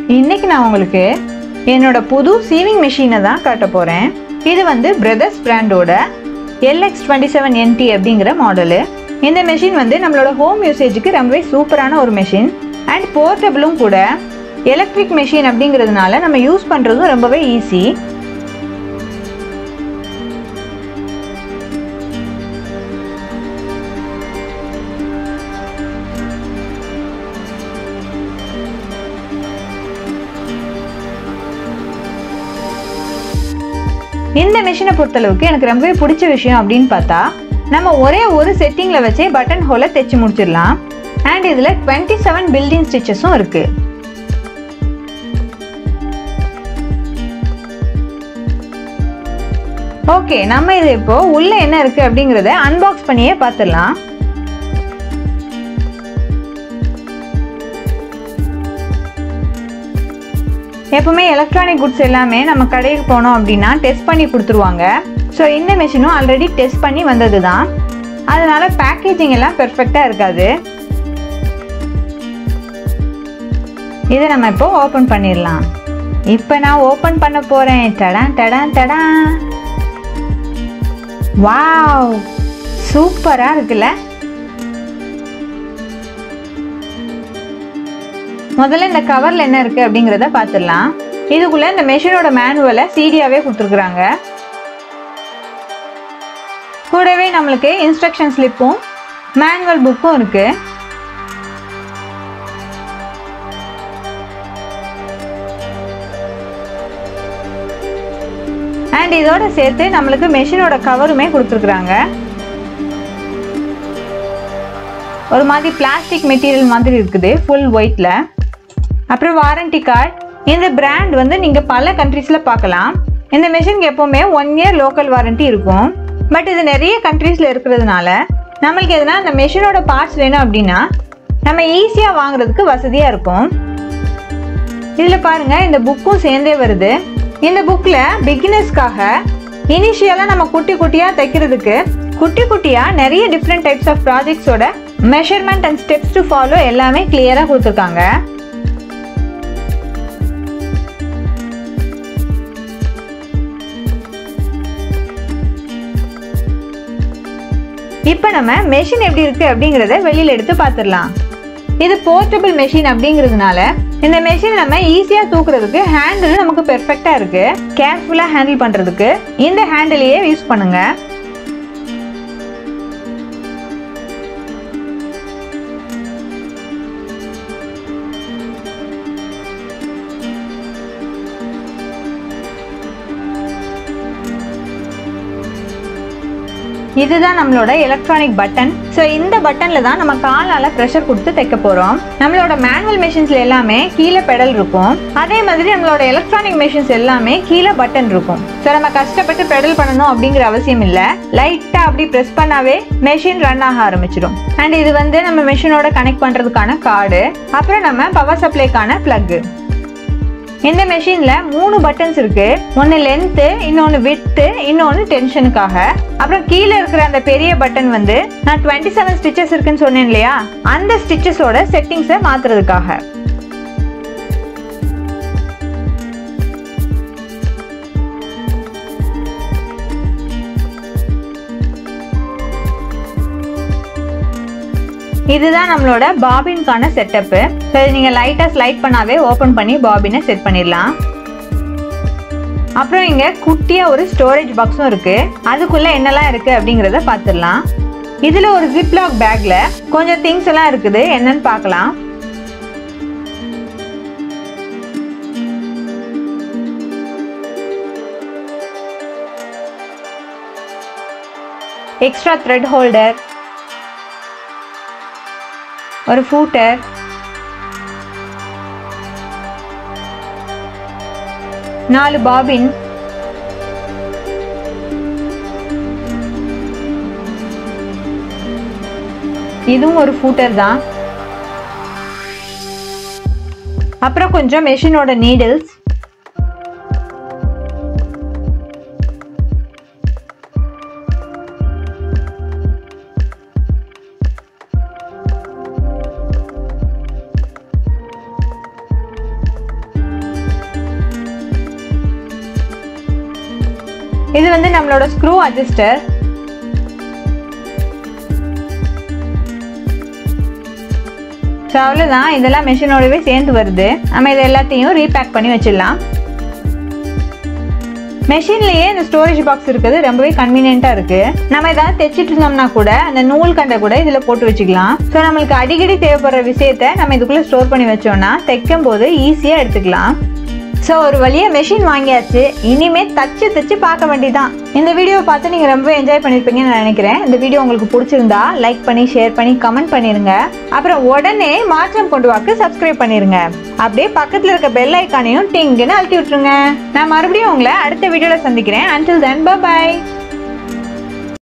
இன்னைக்கு நான் உங்களுக்கு என்னோட புது சீவிங் மிஷினை தான் காட்ட போகிறேன் இது வந்து பிரதர்ஸ் பிராண்டோட எல்எக்ஸ் டுவெண்ட்டி செவன் என்டி அப்படிங்கிற மாடலு இந்த மெஷின் வந்து நம்மளோட ஹோம் யூசேஜுக்கு ரொம்பவே சூப்பரான ஒரு மெஷின் அண்ட் போர்ட்டபிளும் கூட எலக்ட்ரிக் மெஷின் அப்படிங்கிறதுனால நம்ம யூஸ் பண்ணுறதும் ரொம்பவே ஈஸி இந்த மிஷினை பொறுத்தளவுக்கு எனக்கு ரொம்பவே பிடிச்ச விஷயம் அப்படின்னு பார்த்தா நம்ம ஒரே ஒரு செட்டிங்கில் வச்சே பட்டன் ஹோலை தைச்சு முடிச்சிடலாம் அண்ட் இதில் டுவெண்ட்டி செவன் பில்டிங் ஸ்டிச்சஸும் இருக்கு ஓகே நம்ம இது இப்போ உள்ள என்ன இருக்கு அப்படிங்கிறத அன்பாக்ஸ் பண்ணியே பார்த்துடலாம் எப்பவுமே எலக்ட்ரானிக் குட்ஸ் எல்லாமே நம்ம கடைக்கு போனோம் அப்படின்னா டெஸ்ட் பண்ணி கொடுத்துருவாங்க ஸோ இந்த மிஷினும் ஆல்ரெடி டெஸ்ட் பண்ணி வந்தது தான் அதனால பேக்கேஜிங் எல்லாம் பெர்ஃபெக்டாக இருக்காது இதை நம்ம இப்போ ஓப்பன் பண்ணிடலாம் இப்போ நான் ஓப்பன் பண்ண போகிறேன் டடான் டடான் டடான் வாவ் சூப்பராக இருக்குல்ல முதல்ல இந்த கவரில் என்ன இருக்குது அப்படிங்கிறத பார்த்துடலாம் இதுக்குள்ளே இந்த மெஷினோட மேனுவலை சீடியாவே கொடுத்துருக்குறாங்க கூடவே நம்மளுக்கு இன்ஸ்ட்ரக்ஷன் ஸ்லிப்பும் மேனுவல் புக்கும் இருக்குது அண்ட் இதோட சேர்த்து நம்மளுக்கு மெஷினோட கவருமே கொடுத்துருக்குறாங்க ஒரு மாதிரி பிளாஸ்டிக் மெட்டீரியல் மாதிரி இருக்குது ஃபுல் ஒயிட்டில் அப்புறம் வாரண்டி கார்டு இந்த பிராண்ட் வந்து நீங்கள் பல கண்ட்ரீஸில் பார்க்கலாம் இந்த மிஷினுக்கு எப்போவுமே ஒன் இயர் லோக்கல் வாரண்டி இருக்கும் பட் இது நிறைய கண்ட்ரீஸில் இருக்கிறதுனால நம்மளுக்கு எதுனா அந்த மெஷினோட பார்ட்ஸ் வேணும் அப்படின்னா நம்ம ஈஸியாக வாங்குறதுக்கு வசதியாக இருக்கும் இதில் பாருங்கள் இந்த புக்கும் சேர்ந்தே வருது இந்த புக்கில் பிகினர்ஸ்க்காக இனிஷியலாக நம்ம குட்டி குட்டியாக தைக்கிறதுக்கு குட்டி குட்டியாக நிறைய டிஃப்ரெண்ட் டைப்ஸ் ஆஃப் ப்ராஜெக்ட்ஸோட measurement and steps to follow எல்லாமே கிளியராக கொடுத்துருக்காங்க இப்போ நம்ம மெஷின் எப்படி இருக்கு அப்படிங்கிறத வெளியில் எடுத்து பார்த்துடலாம் இது போர்ட்டபிள் மெஷின் அப்படிங்கிறதுனால இந்த மெஷின் நம்ம ஈஸியாக தூக்குறதுக்கு ஹேண்டில் நமக்கு பெர்ஃபெக்டாக இருக்கு கேர்ஃபுல்லாக ஹேண்டில் பண்ணுறதுக்கு இந்த ஹேண்டிலையே யூஸ் பண்ணுங்க இதுதான் நம்மளோட எலக்ட்ரானிக் பட்டன் ஸோ இந்த பட்டன்ல தான் நம்ம காலால ப்ரெஷர் கொடுத்து தைக்க போறோம் நம்மளோட மேனுவல் மெஷின்ஸ்ல எல்லாமே கீழே பெடல் இருக்கும் அதே மாதிரி நம்மளோட எலக்ட்ரானிக் மெஷின்ஸ் எல்லாமே கீழே பட்டன் இருக்கும் ஸோ நம்ம கஷ்டப்பட்டு பெடல் பண்ணணும் அப்படிங்கிற அவசியம் இல்லை லைட்டா அப்படி ப்ரெஸ் பண்ணாவே மெஷின் ரன் ஆக ஆரம்பிச்சிடும் அண்ட் இது வந்து நம்ம மெஷினோட கனெக்ட் பண்றதுக்கான கார்டு அப்புறம் நம்ம பவர் சப்ளைக்கான பிளக் இந்த மெஷின்ல மூணு பட்டன்ஸ் இருக்கு ஒன்னு லென்த்து இன்னொன்னு வித்து இன்னொன்னு டென்ஷனுக்காக அப்புறம் கீழே இருக்கிற அந்த பெரிய பட்டன் வந்து நான் டுவெண்ட்டி செவன் ஸ்டிச்சஸ் இருக்குன்னு சொன்னேன் இல்லையா அந்த ஸ்டிச்சஸோட செட்டிங்ஸை மாத்துறதுக்காக இதுதான் நம்மளோட பாபின்கான செட்டப்பு ஸோ இது நீங்கள் லைட்டாக ஸ்லைட் பண்ணாவே ஓப்பன் பண்ணி பாபினை செட் பண்ணிடலாம் அப்புறம் இங்கே குட்டியாக ஒரு ஸ்டோரேஜ் பாக்ஸும் இருக்குது அதுக்குள்ளே என்னெல்லாம் இருக்குது அப்படிங்கிறத பார்த்துடலாம் இதில் ஒரு ஜிப்லாக் பேக்கில் கொஞ்சம் திங்ஸ் எல்லாம் இருக்குது என்னன்னு பார்க்கலாம் எக்ஸ்ட்ரா த்ரெட் ஹோல்டர் ஒரு ஃபூட்டர் நாலு பாபின் இதுவும் ஒரு ஃபூட்டர் தான் அப்புறம் கொஞ்சம் மெஷினோட நீடில்ஸ் இது வந்து நம்மளோட ஸ்க்ரூ அட்ஜஸ்டர் ஸோ அவ்வளோதான் இதெல்லாம் மெஷினோடவே சேர்ந்து வருது நம்ம இது எல்லாத்தையும் ரீபேக் பண்ணி வச்சிடலாம் மெஷின்லயே இந்த ஸ்டோரேஜ் பாக்ஸ் இருக்குது ரொம்பவே கன்வீனியன்ட்டாக இருக்கு நம்ம ஏதாவது தைச்சிட்டு இருந்தோம்னா கூட அந்த நூல் கண்டை கூட இதில் போட்டு வச்சுக்கலாம் ஸோ நம்மளுக்கு அடிக்கடி தேவைப்படுற விஷயத்த நம்ம இதுக்குள்ளே ஸ்டோர் பண்ணி வச்சோம்னா தைக்கும் போது ஈஸியாக எடுத்துக்கலாம் ஸோ ஒரு வழியாக மெஷின் வாங்கியாச்சு இனிமே தச்சு தச்சு பார்க்க வேண்டியதான் இந்த வீடியோ பார்த்து நீங்கள் ரொம்ப என்ஜாய் பண்ணியிருப்பீங்கன்னு நான் நினைக்கிறேன் இந்த வீடியோ உங்களுக்கு பிடிச்சிருந்தா லைக் பண்ணி ஷேர் பண்ணி கமெண்ட் பண்ணிருங்க அப்புறம் உடனே மாற்றம் கொண்டு வாக்கு சப்ஸ்கிரைப் பண்ணிருங்க அப்படியே பக்கத்தில் இருக்க பெல் ஐக்கானையும் டிங்குன்னு அழுத்தி விட்டுருங்க நான் மறுபடியும் உங்களை அடுத்த வீடியோவில் சந்திக்கிறேன் அன்டில் தென் பை